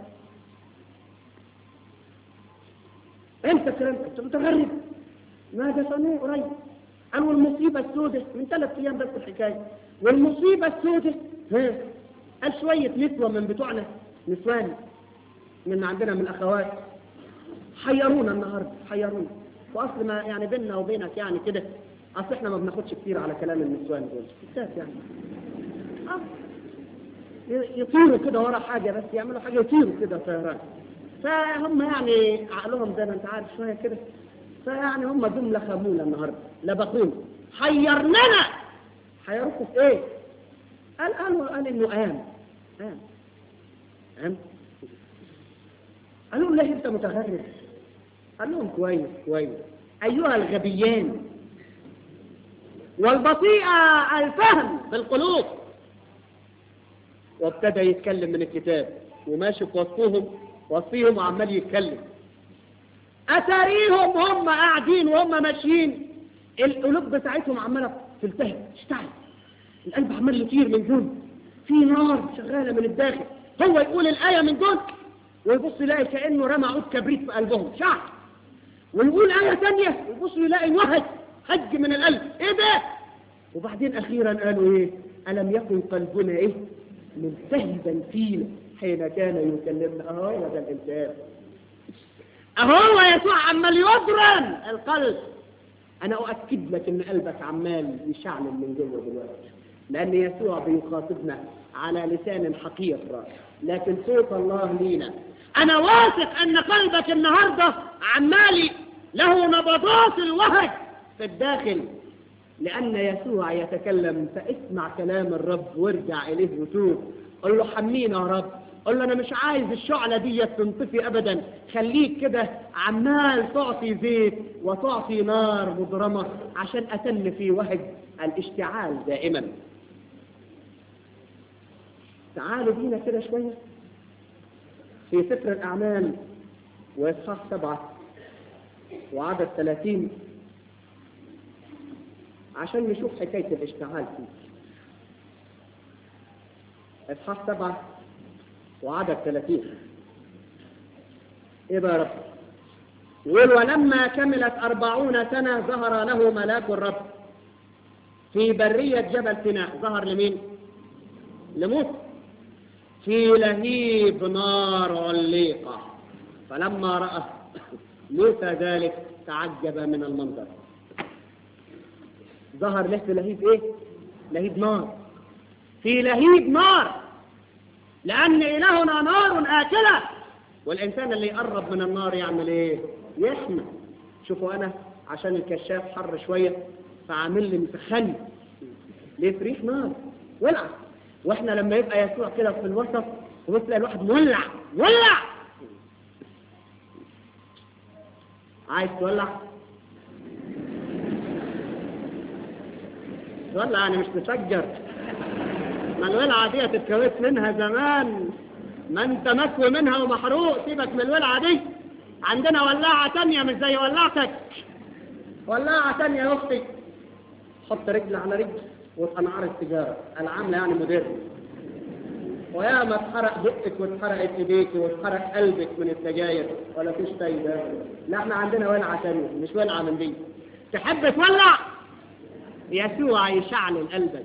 انت الكلام انت متغرب ما دفنوه قريب قالوا المصيبة السوداء من ثلاث ايام بس الحكاية والمصيبة السوداء ها قال شوية نسوة من بتوعنا نسوان من عندنا من الاخوات حيرونا النهارده حيرونا واصل ما يعني بيننا وبينك يعني كده اصل احنا ما بناخدش كتير على كلام النسوان دول ستات يعني آه. يطيروا كده ورا حاجة بس يعملوا حاجة يطيروا كده طيران فهم يعني عقلهم زي ما انت عارف شوية كده فيعني هم دول لخمونا النهاردة لبخونا حيرننا حيروكوا في ايه قال قالوا قال انه قام قام قام قالوا له ليه انت متغرب قال لهم كويس كويس ايها الغبيان والبطيئة الفهم في القلوب وابتدى يتكلم من الكتاب وماشي في وسطهم وسطيهم وعمال يتكلم أتاريهم هم قاعدين وهم ماشيين القلوب بتاعتهم عمالة تلتهب تشتعل القلب عمال يطير من جوه في نار شغالة من الداخل هو يقول الآية من جوه ويبص يلاقي كأنه رمى عود كبريت في قلبهم شعر ويقول آية ثانية ويبص يلاقي وهج هج من القلب ايه ده وبعدين اخيرا قالوا ايه الم يكن قلبنا ايه ملتهبا فينا حين كان يكلمنا اهو ده الالتهاب اهو يسوع عمال يضرن القلب انا اؤكد لك ان قلبك عمال يشعل من جوه دلوقتي لان يسوع بيخاطبنا على لسان حقير لكن صوت الله لينا انا واثق ان قلبك النهارده عمال له نبضات الوهج في الداخل لأن يسوع يتكلم فاسمع كلام الرب وارجع إليه وتوب قل له حمينا يا رب قل له أنا مش عايز الشعلة دي تنطفي أبدا خليك كده عمال تعطي زيت وتعطي نار مضرمة عشان أتم في وهج الاشتعال دائما تعالوا بينا كده شوية في سفر الأعمال وإصحاح سبعة وعدد ثلاثين عشان نشوف حكاية الاشتعال فيه اصحاح سبعة وعدد ثلاثين ايه بقى يا رب يقول ولما كملت أربعون سنة ظهر له ملاك الرب في برية جبل سيناء ظهر لمين لموسى في لهيب نار عليقة فلما رأى موسى ذلك تعجب من المنظر ظهر له في لهيب ايه لهيب نار في لهيب نار لأن إلهنا نار آكلة والإنسان اللي يقرب من النار يعمل إيه يحمى شوفوا أنا عشان الكشاف حر شوية فعامل لي مسخن ليه في ريح نار ولع واحنا لما يبقى يسوع كده في الوسط وبتلاقي الواحد مولع مولع عايز تولع تولع يعني مش تفجر ما الولعة دي اتكويت منها زمان ما انت مكوي منها ومحروق سيبك من الولعة دي عندنا ولاعة تانية مش زي ولاعتك ولاعة تانية يا اختي حط رجل على رجل وتنعر السيجارة العاملة يعني مدير ويا ما اتحرق بقك واتحرقت ايديك واتحرق قلبك من السجاير ولا فيش فايدة لا احنا عندنا ولعة تانية مش ولعة من دي تحب تولع يسوع يشعل قلبك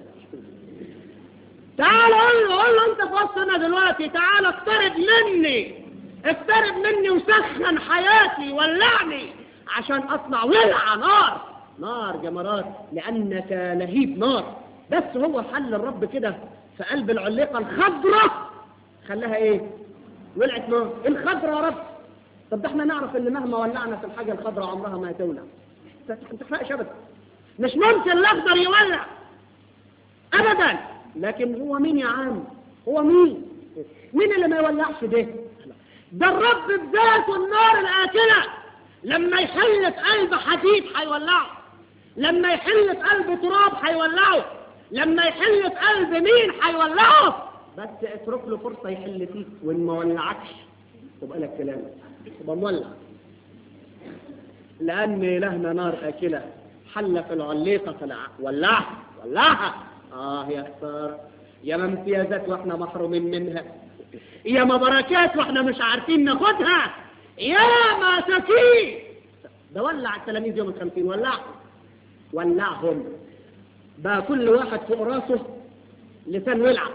تعال قول له قول له انت في وسطنا دلوقتي تعال اقترب مني اقترب مني وسخن حياتي ولعني عشان اصنع ولعة نار نار جمرات لانك لهيب نار بس هو حل الرب كده في قلب العليقة الخضراء خلاها ايه ولعت نار الخضراء يا رب طب ده احنا نعرف ان مهما ولعنا في الحاجة الخضراء عمرها ما هتولع ما تفرقش ابدا مش ممكن الاخضر يولع ابدا لكن هو مين يا عم هو مين مين اللي ما يولعش ده ده الرب بذاته النار الاكله لما يحل في قلب حديد هيولعه لما يحل في قلب تراب هيولعه لما يحل في قلب مين هيولعه بس اترك له فرصه يحل فيك وان ما ولعكش تبقى لك كلام تبقى مولع لان الهنا نار اكله حل في العليقه فلع ولعها ولعها اه يا خساره يا ما امتيازات واحنا محرومين منها يا ما بركات واحنا مش عارفين ناخدها يا ما سكين ده ولع التلاميذ يوم الخمسين ولعهم ولعهم بقى كل واحد فوق راسه لسان ولع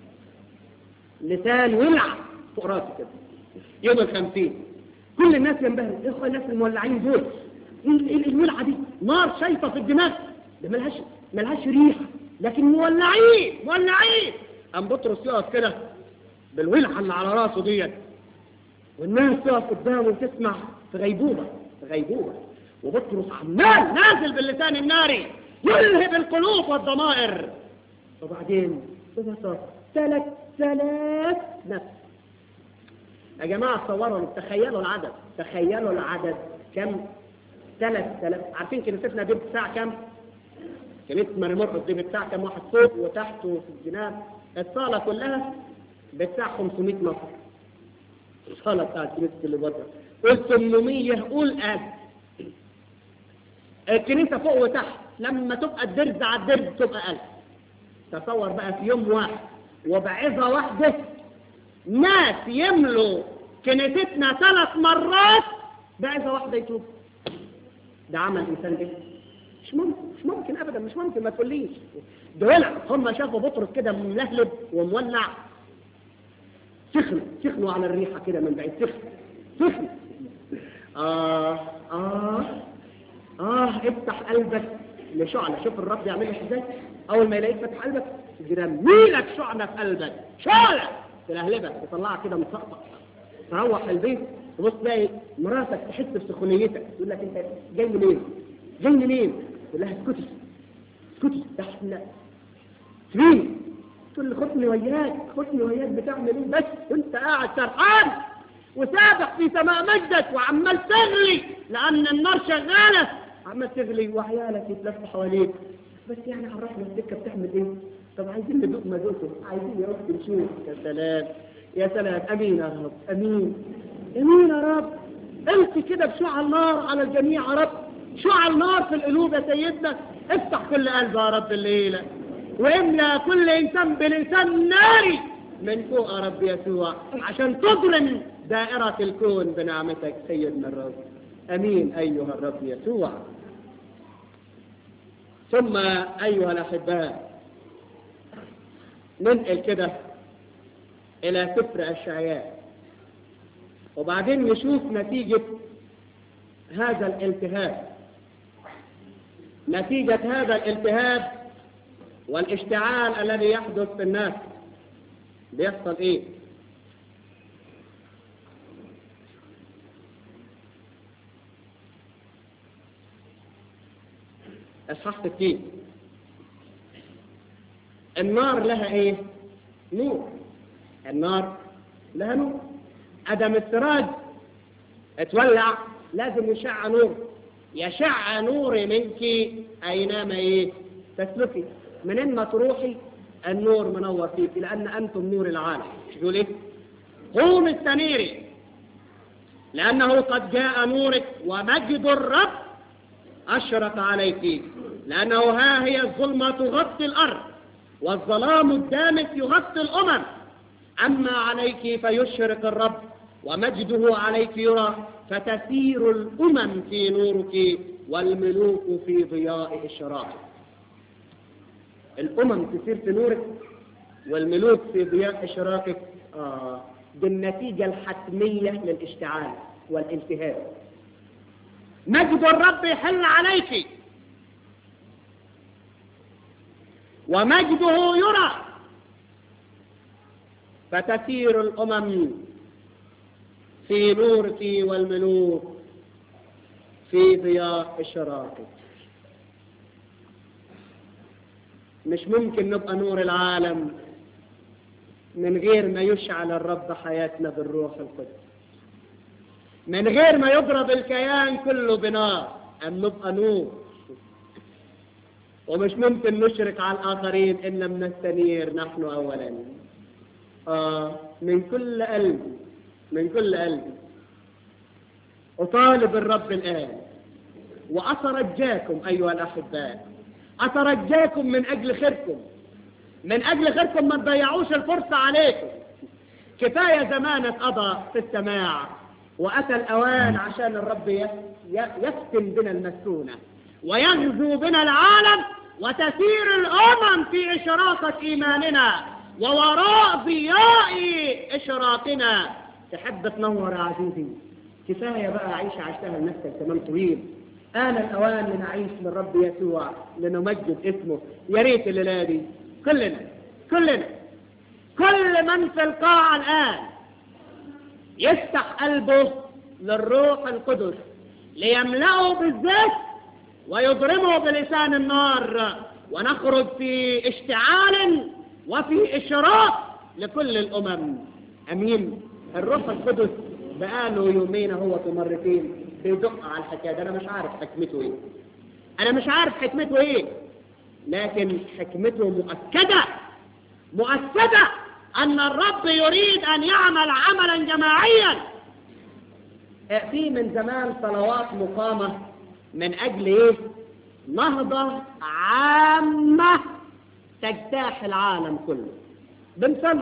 لسان ولع فوق راسه كده يوم الخمسين كل الناس ينبهر ايه الناس المولعين دول ايه الولعه دي نار شايطه في الدماغ ده ملهاش ملهاش ريحه لكن مولعين مولعين قام بطرس يقف كده بالولعه اللي على راسه ديت والناس تقف قدامه وتسمع في غيبوبه في غيبوبه وبطرس عمال نازل باللسان الناري يلهب القلوب والضمائر وبعدين ببساطه ثلاث ثلاث نفس يا جماعه تصوروا تخيلوا العدد تخيلوا العدد كم ثلاث ثلاث عارفين كنيستنا دي بتاع كم كنيسة ماري مرقس دي بتاع كم واحد فوق وتحت وفي الجناب الصالة كلها بتاع 500 نفر الصالة بتاعت كنيسة اللي بره قول 800 قول قد الكنيسة فوق وتحت لما تبقى الدرز على الدرز تبقى ألف تصور بقى في يوم واحد وبعظة واحدة ناس يملوا كنيستنا ثلاث مرات بعظة واحدة يتوب ده عمل إنسان ده مش ممكن مش ممكن ابدا مش ممكن ما تقوليش ده ولع هم شافوا بطرس كده ملهلب ومولع سخنوا سخنوا على الريحه كده من بعيد سخنوا سخنوا اه اه اه افتح قلبك لشعلة شوف الرب يعمل لك ازاي اول ما يلاقيك فتح قلبك يرميلك شعلة في قلبك شعلة تلهلبك تطلعك كده مسقطة تروح البيت تبص تلاقي مراتك تحس بسخونيتك تقول لك انت جاي منين؟ جاي منين؟ تقول لها اسكتي اسكتي ده احنا سيبيني تقول لي خدني وياك خدني وياك بتعمل ايه بس وانت قاعد سرحان وسابح في سماء مجدك وعمال تغلي لان النار شغاله عمال تغلي وعيالك يتلفوا حواليك بس يعني عرفنا السكه بتعمل ايه طب عايزين ندوق ما دقته عايزين يا اختي نشوف يا سلام يا سلام امين يا رب امين امين يا رب امسك كده بشعع النار على الجميع يا رب شعع النار في القلوب يا سيدنا افتح كل قلب يا رب الليله واملا كل انسان بلسان ناري من فوق يا رب يسوع عشان تضرم دائرة الكون بنعمتك سيدنا الرب امين ايها الرب يسوع ثم ايها الاحباء ننقل كده الى سفر الشعياء وبعدين نشوف نتيجة هذا الالتهاب نتيجة هذا الالتهاب والاشتعال الذي يحدث في الناس بيحصل ايه اصحاح 60 النار لها ايه نور النار لها نور ادم السراج اتولع لازم يشع نور يشع نور منك اينما ايه تسلكي منين ما تروحي النور منور فيك لان انتم نور العالم مش تقول ايه قوم السنيري لأنه قد جاء نورك ومجد الرب أشرق عليك لأنه ها هي الظلمة تغطي الأرض والظلام الدامس يغطي الأمم أما عليك فيشرق الرب ومجده عليك يرى فتسير الأمم في نورك والملوك في ضياء إشراقك الأمم تسير في نورك والملوك في ضياء إشراقك آه دي النتيجة الحتمية للاشتعال والالتهاب مجد الرب يحل عليك ومجده يرى فتسير الأمم في نورك والملوك في ضياء إشراقك مش ممكن نبقى نور العالم من غير ما يشعل الرب حياتنا بالروح القدس من غير ما يضرب الكيان كله بنار أن نبقى نور ومش ممكن نشرك على الآخرين إن لم نستنير نحن أولا آه من كل قلبي من كل قلبي أطالب الرب الآن وأترجاكم أيها الأحباء أترجاكم من أجل خيركم من أجل خيركم ما تضيعوش الفرصة عليكم كفاية زمان اتقضى في السماع وأتى الأوان عشان الرب يفتن بنا المسكونة ويغزو بنا العالم وتسير الأمم في إشراقة إيماننا ووراء ضياء إشراقنا تحب تنور يا عزيزي كفاية بقى عيش عشتها لنفسك زمان طويل آن الأوان لنعيش للرب يسوع لنمجد اسمه يا ريت الليلة دي كلنا كلنا كل من في القاعة الآن يفتح قلبه للروح القدس ليملأه بالزيت ويضرمه بلسان النار ونخرج في اشتعال وفي إشراق لكل الأمم أمين الروح القدس بقاله يومين هو مرتين بيدق على الحكاية ده أنا مش عارف حكمته إيه أنا مش عارف حكمته إيه لكن حكمته مؤكدة مؤكدة أن الرب يريد أن يعمل عملا جماعيا في من زمان صلوات مقامة من أجل إيه؟ نهضة عامة تجتاح العالم كله بنصلي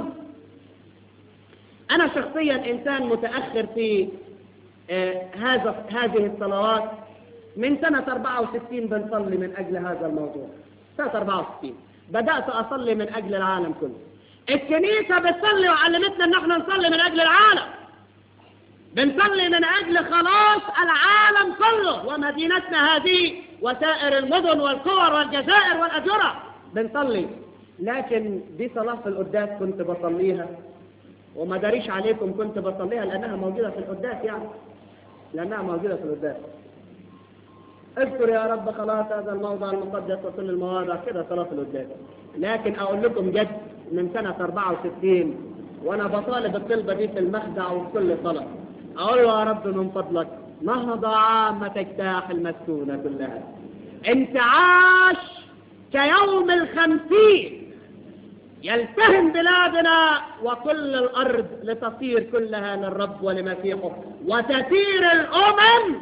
أنا شخصيا إنسان متأخر في آه هذا هذه الصلوات من سنة 64 بنصلي من أجل هذا الموضوع سنة 64 بدأت أصلي من أجل العالم كله الكنيسة بتصلي وعلمتنا ان احنا نصلي من اجل العالم بنصلي من اجل خلاص العالم كله ومدينتنا هذه وسائر المدن والقرى والجزائر والأجرة بنصلي لكن دي صلاة في القداس كنت بصليها وما داريش عليكم كنت بصليها لأنها موجودة في القداس يعني لأنها موجودة في القداس اذكر يا رب خلاص هذا الموضع المقدس وكل المواضع كده صلاة القداس لكن أقول لكم جد من سنة 64 وأنا بطالب الطلبة دي في المخدع وفي كل صلاة أقول له يا رب من فضلك نهضة عامة تجتاح المسكونة كلها انتعاش كيوم الخمسين يلتهم بلادنا وكل الأرض لتصير كلها للرب ولمسيحه وتسير الأمم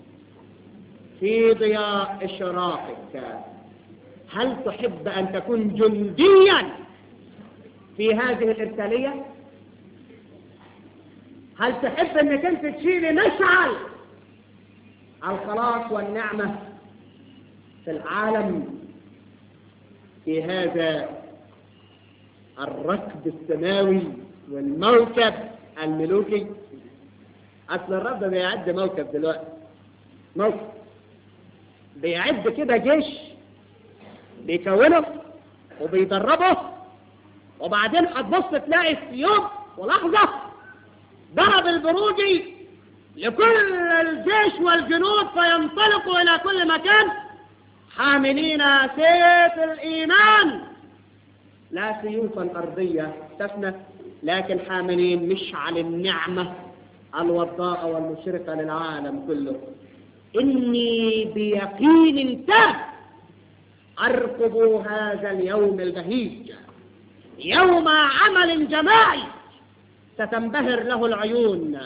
في ضياء إشراقك هل تحب أن تكون جنديا في هذه الإرسالية هل تحب أنك أنت تشيل مشعل الخلاص والنعمة في العالم في هذا الركب السماوي والموكب الملوكي أصل الرب بيعد موكب دلوقتي موكب بيعد كده جيش بيكونه وبيدربه وبعدين هتبص تلاقي السيوف ولحظة ضرب البروجي لكل الجيش والجنود فينطلقوا إلى كل مكان حاملين سيف الإيمان لا سيوفا أرضية تفنى لكن حاملين مشعل النعمة الوضاء والمشرقة للعالم كله إني بيقين تام أرقب هذا اليوم البهيج يوم عمل جماعي ستنبهر له العيون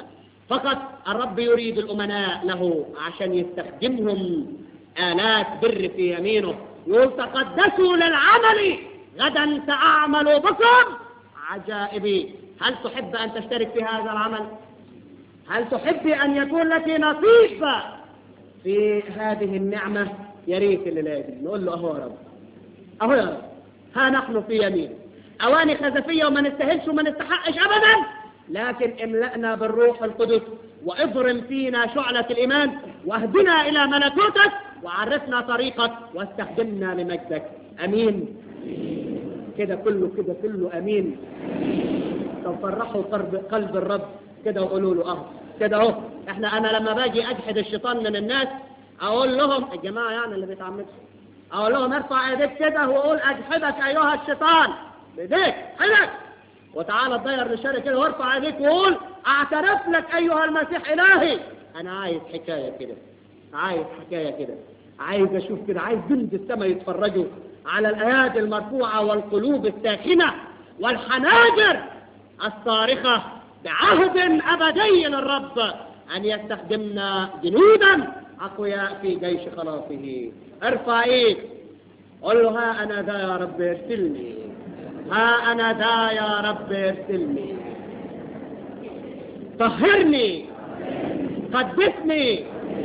فقط الرب يريد الأمناء له عشان يستخدمهم آلات بر في يمينه يقول تقدسوا للعمل غدا سأعمل بكم عجائبي هل تحب أن تشترك في هذا العمل هل تحب أن يكون لك نصيب في هذه النعمة يا ريت الليلة دي نقول له أهو يا رب أهو يا رب ها نحن في يمين أواني خزفية وما نستاهلش وما نستحقش أبدا لكن املأنا بالروح القدس واضرم فينا شعلة الإيمان واهدنا إلى ملكوتك وعرفنا طريقك واستخدمنا لمجدك أمين كده كله كده كله أمين طب فرحوا قلب, قلب الرب كده وقولوا له أهو كده أهو إحنا أنا لما باجي أجحد الشيطان من الناس أقول لهم الجماعة يعني اللي بيتعمدوا أقول لهم ارفع ايديك كده وقول أجحدك أيها الشيطان بإيديك حدك وتعالى تضير للشر كده وارفع ايديك وقول اعترف لك ايها المسيح الهي انا عايز حكايه كده عايز حكايه كده عايز اشوف كده عايز جند السماء يتفرجوا على الايادي المرفوعه والقلوب الساخنه والحناجر الصارخه بعهد ابدي للرب ان يستخدمنا جنودا اقوياء في جيش خلاصه ارفع ايد قل له ها انا ذا يا رب ارسلني ها أنا ذا يا رب ارسلني طهرني قدسني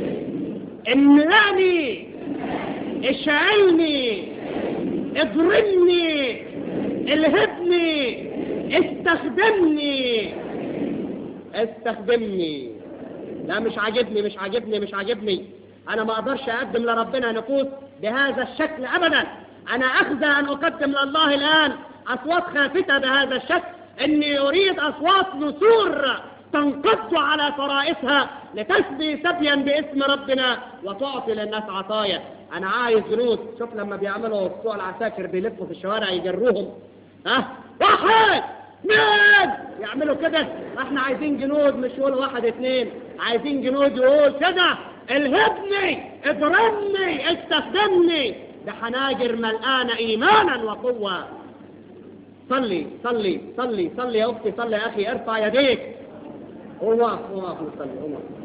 املأني اشعلني اضربني الهبني استخدمني استخدمني لا مش عاجبني مش عاجبني مش عاجبني انا ما اقدرش اقدم لربنا نفوس بهذا الشكل ابدا انا اخزى ان اقدم لله الان أصوات خافتة بهذا الشكل إني أريد أصوات نسور تنقض على فرائسها لتسبي سبيا باسم ربنا وتعطي للناس عطايا أنا عايز جنود شوف لما بيعملوا بتوع العساكر بيلفوا في الشوارع يجروهم ها واحد اثنين يعملوا كده احنا عايزين جنود مش يقولوا واحد اثنين عايزين جنود يقول كده الهبني اضربني استخدمني بحناجر ملآنة إيمانا وقوة صلي صلي صلي صلي يا أختي صلي يا أخي ارفع يديك قوم واقف قوم واقف صلي قوم واقف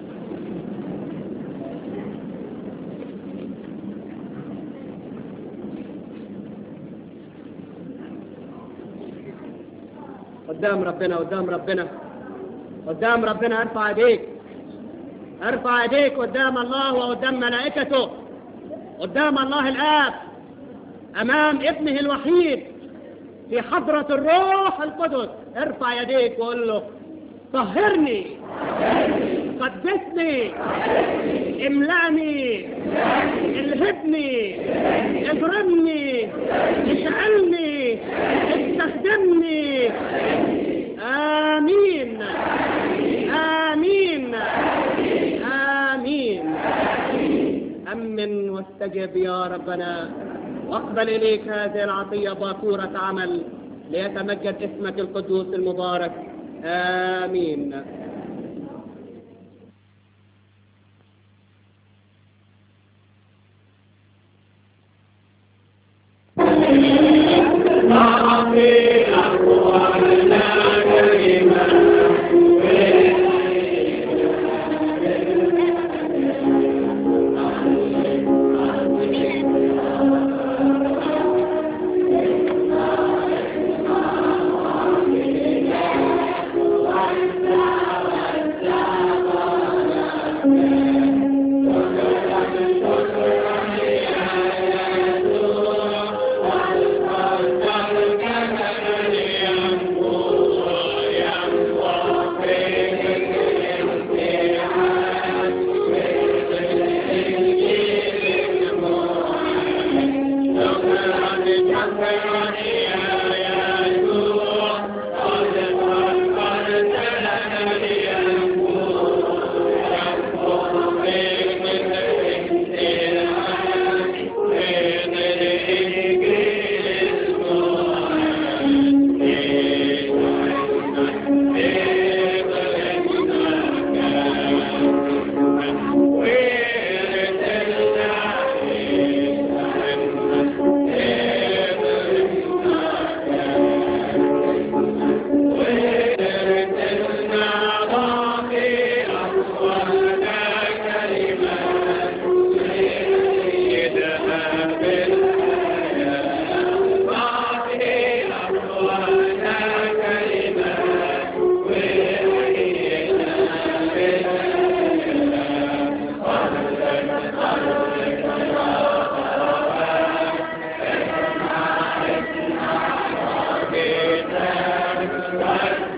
قدام ربنا قدام ربنا قدام ربنا ارفع يديك ارفع يديك قدام الله وقدام ملائكته قدام الله الآب أمام ابنه الوحيد في حضرة الروح القدس ارفع يديك وقول له طهرني قدسني املأني الهبني اضربني اشعلني استخدمني آمين آمين آمين أمن واستجب يا ربنا واقبل إليك هذه العطية باكورة عمل ليتمجد اسمك القدوس المبارك آمين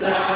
لا